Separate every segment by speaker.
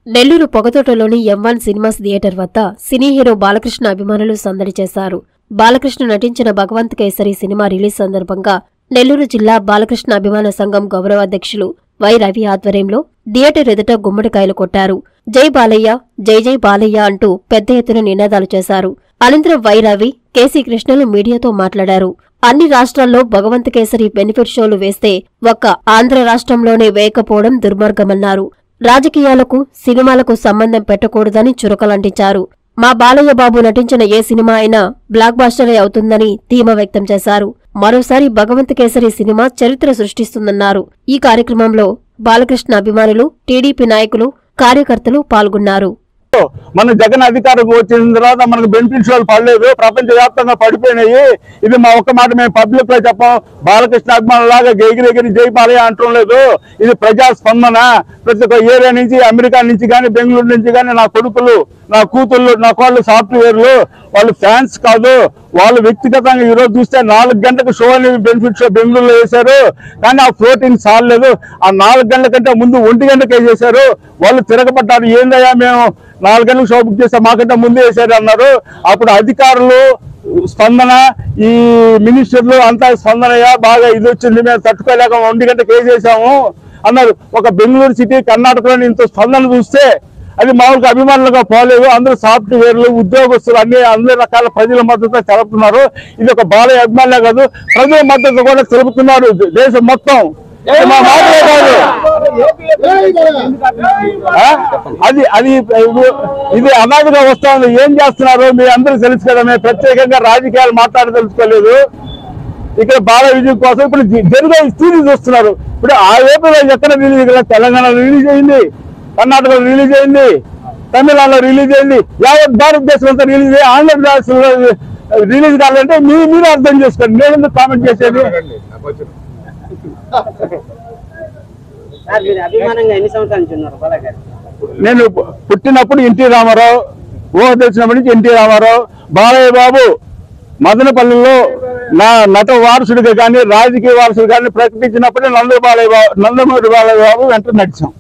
Speaker 1: నెల్లూరు పొగతోటలోని M cinemas theatre వద్ద cine hero Balakrishna అభిమానులు సందడి చేశారు బాలకృష్ణ నటించిన భగవంత్ కేసరి సినిమా రిలీజ్ సందర్భంగా నెల్లూరు జిల్లా బాలకృష్ణ అభిమాన సంఘం గౌరవాధ్యక్షులు వై రవి ఆధ్వర్యంలో థియేటర్ ఎదుట గుమ్మడికాయలు కొట్టారు జై బాలయ్య జై జై బాలయ్య అంటూ పెద్ద ఎత్తున నినాదాలు చేశారు అనంతరం వై రవి కేసీ కృష్ణలు మీడియాతో మాట్లాడారు అన్ని రాష్ట్రాల్లో భగవంత్ కేసరి బెనిఫిట్ షోలు వేస్తే ఒక్క ఆంధ్ర రాష్ట్రంలోనే వేయకపోవడం దుర్మార్గమన్నారు రాజకీయాలకు సినిమాలకు సంబంధం పెట్టకూడదని చురకలంటించారు మా బాలయ్య బాబు నటించిన ఏ సినిమా అయినా బ్లాక్ బాస్టరే అవుతుందని ధీమా వ్యక్తం చేశారు మరోసారి భగవంత్ కేసరి సినిమా చరిత్ర సృష్టిస్తుందన్నారు ఈ కార్యక్రమంలో బాలకృష్ణ అభిమానులు టీడీపీ నాయకులు కార్యకర్తలు పాల్గొన్నారు
Speaker 2: మన జగన్ అధికారం వచ్చిన తర్వాత మనకు బెనిఫిట్స్ వాళ్ళు పడలేదు ప్రపంచ వ్యాప్తంగా పడిపోయినాయి ఇది మా ఒక్క మాట మేము పబ్లిక్ లో చెప్పాం బాలకృష్ణ అభిమానుల లాగా గెగిరెగిరి జై బాలయ్య అంటం లేదు ఇది ప్రజా స్పందన ప్రతి ఒక్క ఏరియా నుంచి అమెరికా నుంచి కానీ బెంగళూరు నుంచి కానీ నా కొడుకులు నా కూతుళ్ళు నా కోళ్ళు సాఫ్ట్వేర్లు వాళ్ళు ఫ్యాన్స్ కాదు వాళ్ళు వ్యక్తిగతంగా ఈ రోజు చూస్తే నాలుగు గంటలకు షో అని బెనిఫిట్ షో బెంగళూరులో వేశారు కానీ ఆ ఫ్లోటింగ్ చాలలేదు ఆ నాలుగు గంటల కంటే ముందు ఒంటి గంటకే చేశారు వాళ్ళు తిరగబడ్డారు ఏందయ్యా మేము నాలుగు గంటలకు షో బుక్ చేస్తే మాకంటే ముందు వేశారు అన్నారు అప్పుడు అధికారులు స్పందన ఈ మినిస్టర్లు అంతా స్పందనయ్యా బాగా ఇది వచ్చింది మేము తట్టుకోలేక ఒంటి గంటకు వేసేసాము అన్నారు ఒక బెంగళూరు సిటీ కర్ణాటకలో ఇంత స్పందన చూస్తే అది మామూలుగా అభిమానులుగా పోలేదు అందరూ సాఫ్ట్వేర్లు ఉద్యోగస్తులు అన్ని అన్ని రకాల ప్రజల మద్దతు తెలుపుతున్నారు ఇది ఒక బాలయ్య అభిమానులే కాదు ప్రజల మద్దతు కూడా తెలుపుతున్నారు దేశం మొత్తం ఇది మా మాటలే కాదు ఆ? అది అది ఇది అనాదిగా వస్తా ఉంది ఏం చేస్తున్నారు మీ అందరూ తెలుసు కదా మేము ప్రత్యేకంగా రాజకీయాలు మాట్లాడి తెలుసుకోలేదు ఇక్కడ బాల విజయం కోసం ఇప్పుడు జ- జరిగే స్థితి చూస్తున్నారు ఇప్పుడు ఆ ఏపీలో ఎక్కడ రిలీజ్ ఇక్కడ తెలంగాణలో రిలీజ్ అయింది కర్ణాటకలో రిలీజ్ అయింది తమిళనాడులో రిలీజ్ అయింది యావత్ భారతదేశం అంతా రిలీజ్ అయ్యి ఆంధ్రప్రదేశ్లో రిలీజ్ కావాలంటే మీ మీరు అర్థం చేసుకోండి నేను ఎందుకు కామెంట్ చేసేది
Speaker 3: సార్ మీరు అభిమానంగా ఎన్ని సంవత్సరాల నుంచి ఉన్నారు బాలయ్య గారు
Speaker 2: నేను పు- పుట్టినప్పుడు ఎన్టీ రామారావు ఊహ తెలిసినప్పటి నుంచి ఎన్టీ రామారావు బాలయ్య బాబు మదనపల్లిలో నా నట వారసుడిగా కానీ రాజకీయ వారసుడు కానీ ప్రకటించినప్పుడే నంద బాలయ్య బాబు నందమూరి బాలయ్య బాబు వెంట నడిచాం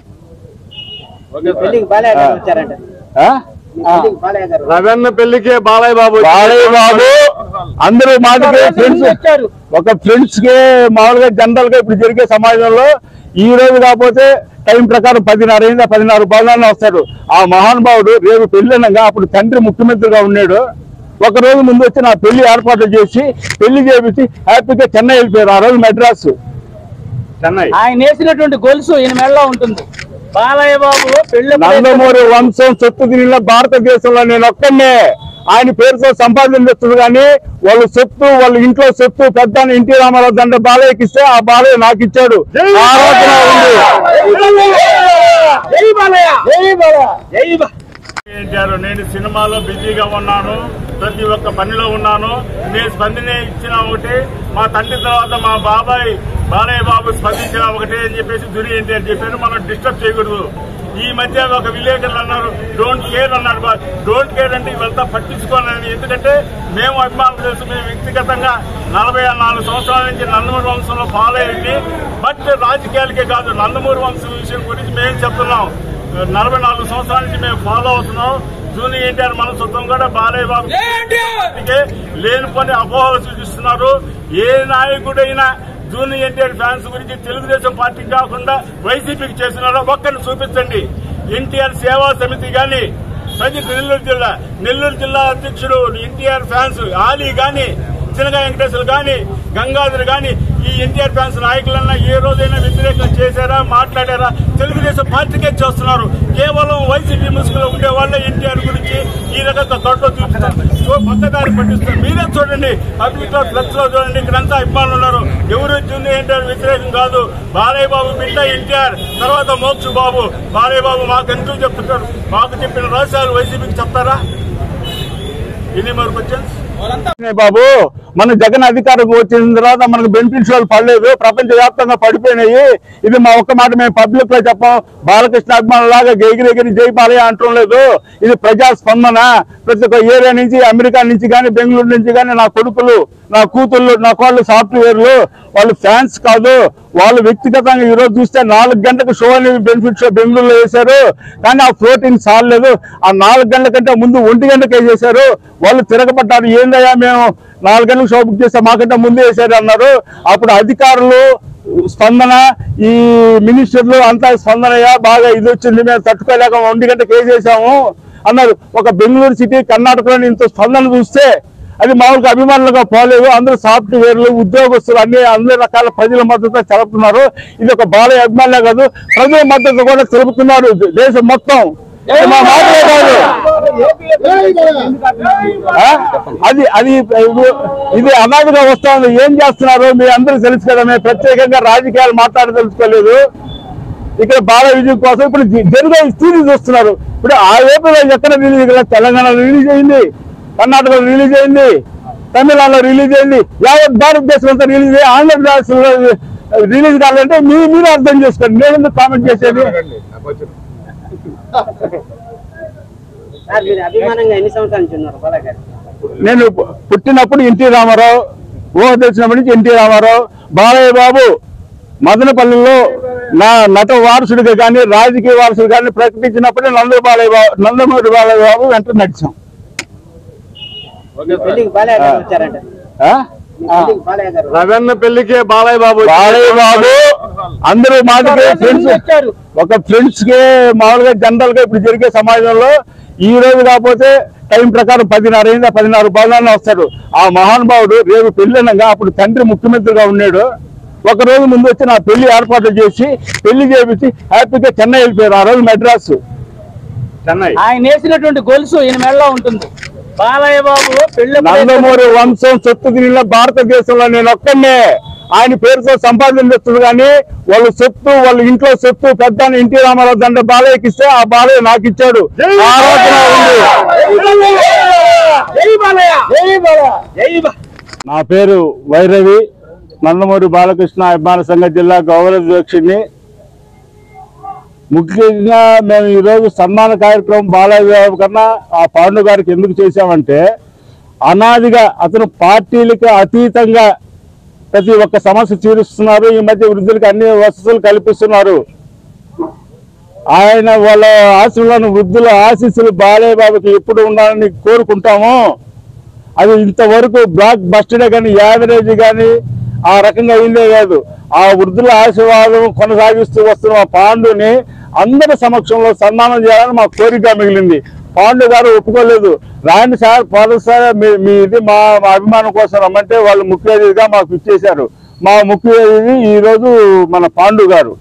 Speaker 3: మీ పెళ్లికి బాలయ్య గారు వచ్చారంట
Speaker 2: ఆ?
Speaker 3: మీ పెళ్లికి బాలయ్య గారు
Speaker 4: రవణ పెళ్లికి బాలయ్య బాబు
Speaker 2: బాలయ్య బాబు అందరూ మాటకి ఫ్రెండ్స్ ఒక ఫ్రెండ్స్ కి మామూలుగా జనరల్ గా ఇప్పుడు జరిగే సమాజంలో ఈ రోజు కాకపోతే టైం ప్రకారం పదిన్నర అయిందా పదిన్నర పదిన్నర వస్తాడు ఆ మహానుభావుడు రేపు పెళ్ళినగా అప్పుడు తండ్రి ముఖ్యమంత్రిగా ఉన్నాడు ఒక రోజు ముందు వచ్చి నా పెళ్లి ఏర్పాట్లు చేసి పెళ్లి చేపించి హ్యాపీగా చెన్నై వెళ్ళిపోయారు ఆ రోజు మెడ్రాస్
Speaker 4: చెన్నై
Speaker 5: ఆయన వేసినటువంటి గొలుసు ఈయన మెడలో ఉంటుంది బాలయ్య బాబు పెళ్లి
Speaker 2: నందమూరి వంశం సొత్తు తిరిగిన భారతదేశంలో నేను ఒక్కనే ఆయన పేరుతో సంపాదించచ్చు కానీ వాళ్ళ సొత్తు వాళ్ళ ఇంట్లో సొత్తు పెద్ద ఎన్టీ రామారావు దండ బాలయ్యకి ఇస్తే ఆ బాలయ్య నాకు ఇచ్చాడు ఆ ఆలోచన ఉంది
Speaker 4: ఎన్టీఆర్ నేను సినిమాలో బిజీగా ఉన్నాను ప్రతి ఒక్క పనిలో ఉన్నాను నేను స్పందన ఇచ్చిన ఒకటి మా తండ్రి తర్వాత మా బాబాయ్ బాలయ్య బాబు స్పందించిన ఒకటే అని చెప్పేసి దురి ఎన్టీఆర్ చెప్పాను మనం డిస్టర్బ్ చేయకూడదు ఈ మధ్య ఒక విలేకరులు అన్నారు డోంట్ కేర్ అన్నారు డోంట్ కేర్ అంటే ఇవంతా పట్టించుకోనని ఎందుకంటే మేము అభిమానులు తెలుసు మేము వ్యక్తిగతంగా నలభై నాలుగు సంవత్సరాల నుంచి నందమూరి వంశంలో ఫాలో అయింది బట్ రాజకీయాలకే కాదు నందమూరి వంశం విషయం గురించి మేము చెప్తున్నాం నలభై నాలుగు సంవత్సరాల నుంచి మేము ఫాలో అవుతున్నాం జూనియర్ ఎన్టీఆర్ మనస్తత్వం కూడా బాలయ్య బాబు పార్టీకే లేనిపోని అపోహలు సూచిస్తున్నారు ఏ నాయకుడైనా జూనియర్ ఎన్టీఆర్ ఫ్యాన్స్ గురించి తెలుగుదేశం పార్టీకి కాకుండా వైసీపీకి చేస్తున్నారో ఒక్కరిని చూపించండి ఎన్టీఆర్ సేవా సమితి గాని ప్రజెంట్ నెల్లూరు జిల్లా నెల్లూరు జిల్లా అధ్యక్షుడు ఎన్టీఆర్ ఫ్యాన్స్ ఆలీ గాని చినగా వెంకటేశ్వర గాని గంగాధర్ గాని ఈ ఎన్టీఆర్ ఫ్యాన్స్ నాయకులన్నా ఏ రోజైనా వ్యతిరేకం చేశారా మాట్లాడారా తెలుగుదేశం పార్టీకే చేస్తున్నారు కేవలం వైసీపీ ముసుగులో ఉండే వాళ్ళే ఎన్టీఆర్ గురించి ఈ రకంగా తొట్ట చూపుతారు సో పక్కదారి పట్టిస్తారు మీరే చూడండి పబ్లిక్ లో ప్లస్ లో చూడండి ఇక్కడంతా అభిమానులు ఉన్నారు ఎవరు జూనియర్ ఎన్టీఆర్ వ్యతిరేకం కాదు బాలయ్య బాబు బిడ్డ ఎన్టీఆర్ తర్వాత మోక్ష బాబు బాలయ్య బాబు మాకు ఎందుకు చెప్తుంటారు మాకు చెప్పిన రహస్యాలు వైసీపీకి చెప్తారా ఎన్ని మోర్ క్వశ్చన్స్
Speaker 2: ఏ బాబు మన జగన్ అధికారం వచ్చిన తర్వాత మనకు బెనిఫిట్స్ వాళ్ళు పడలేదు ప్రపంచ వ్యాప్తంగా పడిపోయినాయి ఇది మా ఒక్క మాట మేము పబ్లిక్ లో చెప్పాం బాలకృష్ణ అభిమానుల లాగా గెగిరెగిరి జై బాలయ్య అంటం లేదు ఇది ప్రజా స్పందన ప్రతి ఒక్క ఏరియా నుంచి అమెరికా నుంచి కానీ బెంగళూరు నుంచి కానీ నా కొడుకులు నా కూతుళ్ళు నా కోళ్ళు సాఫ్ట్వేర్లు వాళ్ళు ఫ్యాన్స్ కాదు వాళ్ళు వ్యక్తిగతంగా ఈ రోజు చూస్తే నాలుగు గంటలకు షో అనేది బెనిఫిట్ షో బెంగళూరులో వేశారు కానీ ఆ ప్రోటీన్ చాలలేదు ఆ నాలుగు గంటల కంటే ముందు ఒంటి గంటకు వేసేశారు వాళ్ళు తిరగబడ్డారు ఏందయ్యా మేము నాలుగు గంటలకు షో బుక్ చేస్తే మాకంటే ముందు వేశారు అన్నారు అప్పుడు అధికారులు స్పందన ఈ మినిస్టర్లు అంతా స్పందనయ్యా బాగా ఇది వచ్చింది మేము తట్టుకోలేక ఒంటి గంటకు వేసేసాము అన్నారు ఒక బెంగళూరు సిటీ కర్ణాటకలో ఇంత స్పందన చూస్తే అది మామూలుగా అభిమానులుగా పోలేదు అందరూ సాఫ్ట్వేర్లు ఉద్యోగస్తులు అన్ని అన్ని రకాల ప్రజల మద్దతు తెలుపుతున్నారు ఇది ఒక బాలయ్య అభిమానులే కాదు ప్రజల మద్దతు కూడా తెలుపుతున్నారు దేశం మొత్తం ఇది మా మాటలే కాదు ఆ? అది అది ఇది- ఇది అనాదిగా వస్తా ఉంది ఏం చేస్తున్నారు మీ అందరూ తెలుసు కదా మేము ప్రత్యేకంగా రాజకీయాలు మాట్లాడి తెలుసుకోలేదు ఇక్కడ బాల విజయం కోసం ఇప్పుడు జ- జరిగే స్థితి చూస్తున్నారు ఇప్పుడు ఆ ఏపీలో ఎక్కడ రిలీజ్ కదా తెలంగాణలో రిలీజ్ అయింది కర్ణాటకలో రిలీజ్ అయింది తమిళనాడులో రిలీజ్ అయింది యావత్ భారతదేశం అంతా రిలీజ్ అయ్యి ఆంధ్రప్రదేశ్లో రిలీజ్ కావాలంటే మీ మీరు అర్థం చేసుకోండి నేను ఎందుకు కామెంట్ చేసేది
Speaker 3: సార్ మీరు అభిమానంగా ఎన్ని సంవత్సరాల నుంచి ఉన్నారు బాలయ్య గారు
Speaker 2: నేను పు- పుట్టినప్పుడు ఎన్టీ రామారావు ఊహ తెలిసినప్పటి నుంచి ఎన్టీ రామారావు బాలయ్య బాబు మదనపల్లిలో నా నట వారసుడిగా కానీ రాజకీయ వారసుడు కానీ ప్రకటించినప్పుడే నంద బాలయ్య బాబు నందమూరి బాలయ్య బాబు వెంట నడిచాం
Speaker 3: మీ పెళ్లికి బాలయ్య గారు వచ్చారంట
Speaker 2: ఆ?
Speaker 3: మీ పెళ్లికి బాలయ్య గారు
Speaker 4: రవెన్న పెళ్లికే బాలయ్య బాబు
Speaker 2: బాలయ్య బాబు అందరూ మాటకి ఫ్రెండ్స్ ఒక ఫ్రెండ్స్ కి మామూలుగా జనరల్ గా ఇప్పుడు జరిగే సమాజంలో ఈ రోజు కాకపోతే టైం ప్రకారం పదిన్నర అయిందా పదిన్నర బాగానే వస్తాడు ఆ మహానుభావుడు రేపు పెళ్ళినగా అప్పుడు తండ్రి ముఖ్యమంత్రిగా ఉన్నాడు ఒక రోజు ముందు వచ్చి నా పెళ్లి ఏర్పాట్లు చేసి పెళ్లి చేపించి హ్యాపీగా చెన్నై వెళ్ళిపోయారు ఆ రోజు మెడ్రాస్ చెన్నై
Speaker 5: ఆయన వేసినటువంటి గొలుసు ఈయన మెడలో ఉంటుంది బాలయ్య బాబు పెళ్లి
Speaker 2: నందమూరి వంశం సొత్తు తిరిగిన భారతదేశంలో నేను ఒక్కనే ఆయన పేరుతో సంపాదన చేస్తుంది కానీ వాళ్ళ సొత్తు వాళ్ళ ఇంట్లో సొత్తు పెద్ద ఎన్టీ రామారావు దండ బాలయ్యకి ఇస్తే ఆ బాలయ్య నాకు ఇచ్చాడు ఆ ఆలోచన ఉంది నా పేరు వైరవి నందమూరి బాలకృష్ణ అభిమాన సంఘ జిల్లా గౌరవాధ్యక్షుడిని ముఖ్యంగా మేము ఈరోజు సన్మాన కార్యక్రమం బాలయ్య బాబు కన్నా ఆ పాండు గారికి ఎందుకు చేశామంటే అనాదిగా అతను పార్టీలకు అతీతంగా ప్రతి ఒక్క సమస్య తీరుస్తున్నారు ఈ మధ్య వృద్ధులకు అన్ని వసతులు కల్పిస్తున్నారు ఆయన వాళ్ళ ఆశలను వృద్ధుల ఆశీస్సులు బాలయ్య బాబుకి ఎప్పుడు ఉండాలని కోరుకుంటాము అది ఇంతవరకు బ్లాక్ బస్టడే కానీ యావరేజ్ కానీ ఆ రకంగా అయిందే కాదు ఆ వృద్ధుల ఆశీర్వాదం కొనసాగిస్తూ వస్తున్న ఆ పాండుని అందరి సమక్షంలో సన్మానం చేయాలని మా కోరిక మిగిలింది పాండు గారు ఒప్పుకోలేదు రాండి సార్ ఫాదర్ సార్ మీ మీ ఇది మా మా అభిమానం కోసం రమ్మంటే వాళ్ళు ముఖ్య అతిథిగా మాకు ఇచ్చేశారు మా ముఖ్య అతిథి ఈరోజు మన పాండు గారు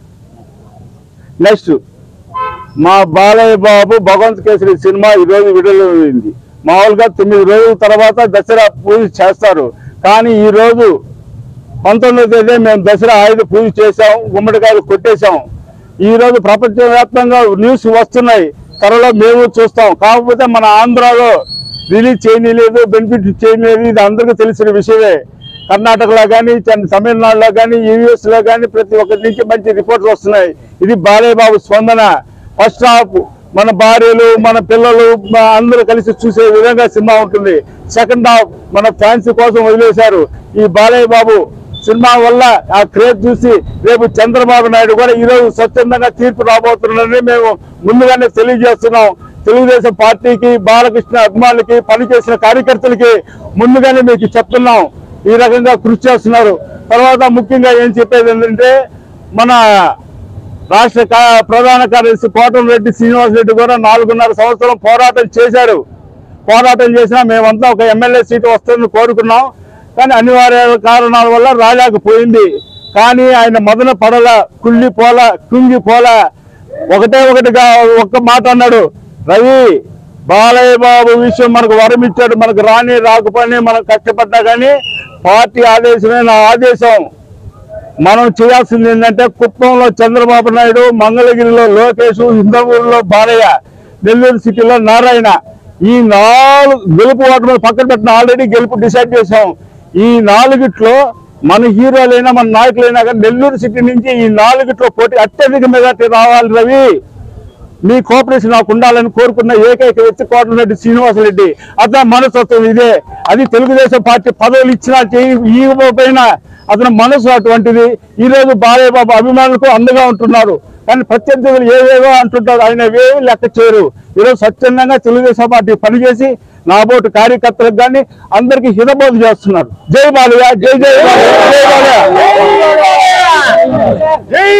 Speaker 2: నెక్స్ట్ మా బాలయ్య బాబు భగవంత్ కేసరి సినిమా ఈ రోజు విడుదలైంది మామూలుగా తొమ్మిది రోజుల తర్వాత దసరా పూజ చేస్తారు కానీ ఈ రోజు పంతొమ్మిదో తేదీ మేము దసరా ఆయుధ పూజ చేశాం గుమ్మడికాయలు కొట్టేశాం ఈ రోజు ప్రపంచవ్యాప్తంగా న్యూస్ వస్తున్నాయి త్వరలో మేము చూస్తాం కాకపోతే మన ఆంధ్రాలో రిలీజ్ చేయలేదు బెనిఫిట్ చేయలేదు ఇది అందరికీ తెలిసిన విషయమే కర్ణాటకలో కానీ తమిళనాడులో కానీ యూఎస్ లో కానీ ప్రతి ఒక్కరి నుంచి మంచి రిపోర్ట్స్ వస్తున్నాయి ఇది బాలయ్య బాబు స్పందన ఫస్ట్ హాఫ్ మన భార్యలు మన పిల్లలు మన అందరూ కలిసి చూసే విధంగా సినిమా ఉంటుంది సెకండ్ హాఫ్ మన ఫ్యాన్స్ కోసం వదిలేశారు ఈ బాలయ్య బాబు సినిమా వల్ల ఆ క్రేజ్ చూసి రేపు చంద్రబాబు నాయుడు కూడా ఈ రోజు స్వచ్ఛందంగా తీర్పు రాబోతున్నారని మేము ముందుగానే తెలియజేస్తున్నాం తెలుగుదేశం పార్టీకి బాలకృష్ణ అభిమానులకి పనిచేసిన కార్యకర్తలకి ముందుగానే మీకు చెప్తున్నాం ఈ రకంగా కృషి చేస్తున్నారు తర్వాత ముఖ్యంగా ఏం చెప్పేది ఏంటంటే మన రాష్ట్ర కా- ప్రధాన కార్యదర్శి కోటంరెడ్డి శ్రీనివాస్ రెడ్డి కూడా నాలుగున్నర సంవత్సరం పోరాటం చేశారు పోరాటం చేసినా మేమంతా ఒక ఎమ్మెల్యే సీటు వస్తుందని కోరుకున్నాం కానీ అనివార్య కారణాల వల్ల రాలేకపోయింది కానీ ఆయన మొదన పడల కుళ్ళి పోల కుంగి పోల ఒకటే ఒకటిగా ఒక్క మాట అన్నాడు రవి బాలయ్య బాబు విషయం మనకు వరం ఇచ్చాడు మనకు రాని రాకపోయి మనం కష్టపడ్డా కానీ పార్టీ ఆదేశమే నా ఆదేశం మనం చేయాల్సింది ఏంటంటే కుప్పంలో చంద్రబాబు నాయుడు మంగళగిరిలో లోకేష్ హిందూరులో బాలయ్య నెల్లూరు సిటీలో నారాయణ ఈ నాలుగు గెలుపు ఓటమి పక్కన పెట్టిన ఆల్రెడీ గెలుపు డిసైడ్ చేశాం ఈ నాలుగిట్లో మన హీరోలైనా మన నాయకులైనా కానీ నెల్లూరు సిటీ నుంచి ఈ నాలుగిట్లో పోటీ అత్యధిక మెజార్టీ రావాలి రవి మీ కోఆపరేషన్ నాకు ఉండాలని కోరుకున్న ఏకైక వ్యక్తి కోటరెడ్డి శ్రీనివాసరెడ్డి అతని మనస్తత్వం ఇదే అది తెలుగుదేశం పార్టీ పదవులు ఇచ్చినా చేయి- ఇవ్వకపోయినా అతని మనసు అటువంటిది ఈ రోజు బాలయ్య బాబు అభిమానులకు అండగా ఉంటున్నారు కానీ ప్రత్యర్థులు ఏవేవో అంటుంటారు ఆయన ఏవి లెక్క చేయరు ఈరోజు స్వచ్ఛందంగా తెలుగుదేశం పార్టీ పనిచేసి నాబోటు కార్యకర్తలకు కానీ అందరికీ హితబోధ చేస్తున్నారు జై బాలయ్య జై జై బాలయ్య జై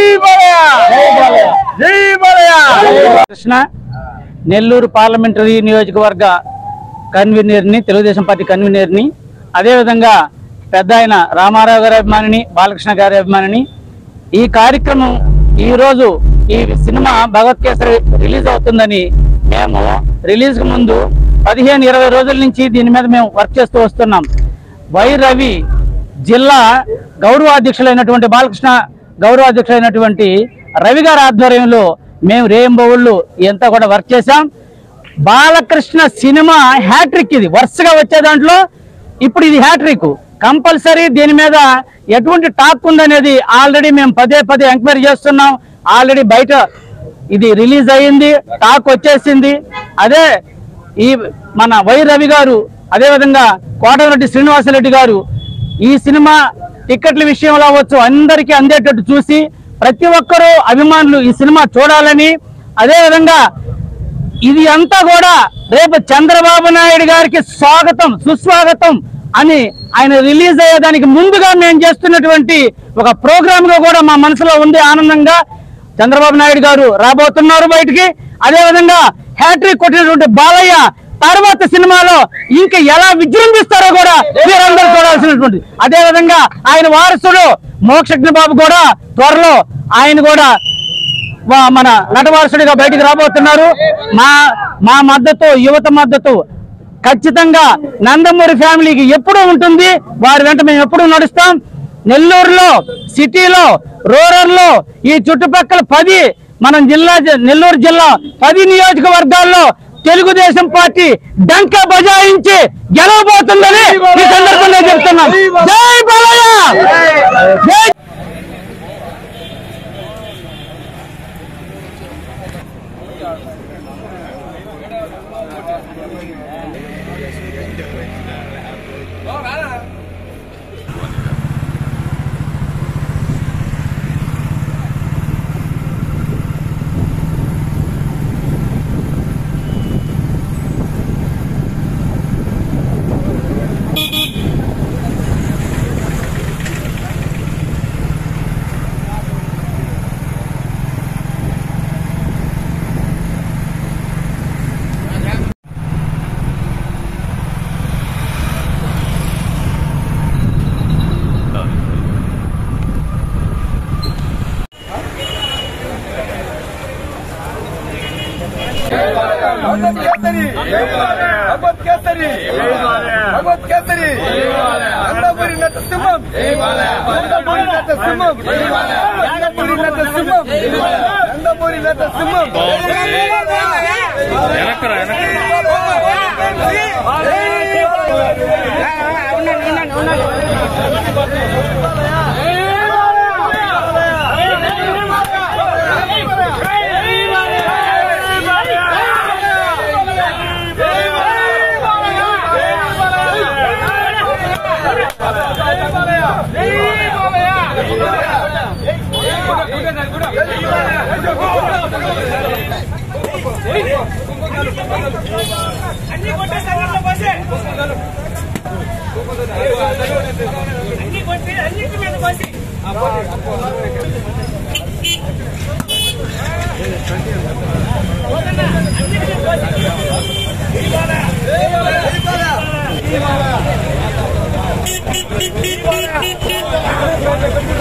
Speaker 2: బాలయ్య జై బాలయ్య
Speaker 5: కృష్ణ నెల్లూరు పార్లమెంటరీ నియోజకవర్గ కన్వీనర్ని తెలుగుదేశం పార్టీ కన్వీనర్ని అదేవిధంగా పెద్ద ఆయన రామారావు గారి అభిమానిని బాలకృష్ణ గారి అభిమానిని ఈ కార్యక్రమం ఈ రోజు ఈ సినిమా భగవత్ కేసరి రిలీజ్ అవుతుందని మేము రిలీజ్ కు ముందు పదిహేను ఇరవై రోజుల నుంచి దీని మీద మేము వర్క్ చేస్తూ వస్తున్నాం వై రవి జిల్లా గౌరవాధ్యక్షులైనటువంటి బాలకృష్ణ గౌరవాధ్యక్షులైనటువంటి రవి గారి ఆధ్వర్యంలో మేము రేంబౌళ్ళు ఎంత కూడా వర్క్ చేశాం బాలకృష్ణ సినిమా హ్యాట్రిక్ ఇది వరుసగా వచ్చే దాంట్లో ఇప్పుడు ఇది హ్యాట్రిక్ కంపల్సరీ దీని మీద ఎటువంటి టాక్ ఉందనేది ఆల్రెడీ మేము పదే పదే ఎంక్వైరీ చేస్తున్నాం ఆల్రెడీ బయట ఇది రిలీజ్ అయ్యింది టాక్ వచ్చేసింది అదే ఈ మన వై రవి గారు అదేవిధంగా కోటమిరెడ్డి శ్రీనివాసరెడ్డి గారు ఈ సినిమా టిక్కెట్ల విషయంలో అవ్వచ్చు అందరికీ అందేటట్టు చూసి ప్రతి ఒక్కరూ అభిమానులు ఈ సినిమా చూడాలని అదేవిధంగా ఇది అంతా కూడా రేపు చంద్రబాబు నాయుడు గారికి స్వాగతం సుస్వాగతం అని ఆయన రిలీజ్ అయ్యేదానికి ముందుగా మేము చేస్తున్నటువంటి ఒక ప్రోగ్రామ్ గా కూడా మా మనసులో ఉంది ఆనందంగా చంద్రబాబు నాయుడు గారు రాబోతున్నారు బయటికి అదే విధంగా హ్యాట్రిక్ కొట్టినటువంటి బాలయ్య తర్వాత సినిమాలో ఇంకా ఎలా విజృంభిస్తారో కూడా మీరందరూ చూడాల్సినటువంటి అదే విధంగా ఆయన వారసుడు మోక్షజ్ఞ బాబు కూడా త్వరలో ఆయన కూడా వా- మన నటవారసుడిగా బయటికి రాబోతున్నారు మా మా మద్దతు యువత మద్దతు ఖచ్చితంగా నందమూరి ఫ్యామిలీకి ఎప్పుడూ ఉంటుంది వారి వెంట మేము ఎప్పుడూ నడుస్తాం నెల్లూరులో సిటీలో రూరల్ లో ఈ చుట్టుపక్కల పది మనం జిల్లా నెల్లూరు జిల్లా పది నియోజకవర్గాల్లో తెలుగుదేశం పార్టీ డంక బజాయించి గెలవబోతుందని ఈ సందర్భంగా చెప్తున్నాం జై బాలయ్య జై
Speaker 6: భగవత్ కేసరి భగవత్ కేసరి భగవత్ కేసరి నందమూరి నరసింహం నందమూరి నరసింహం నందమూరి నరసింహం నందమూరి నరసింహం
Speaker 7: Thank you.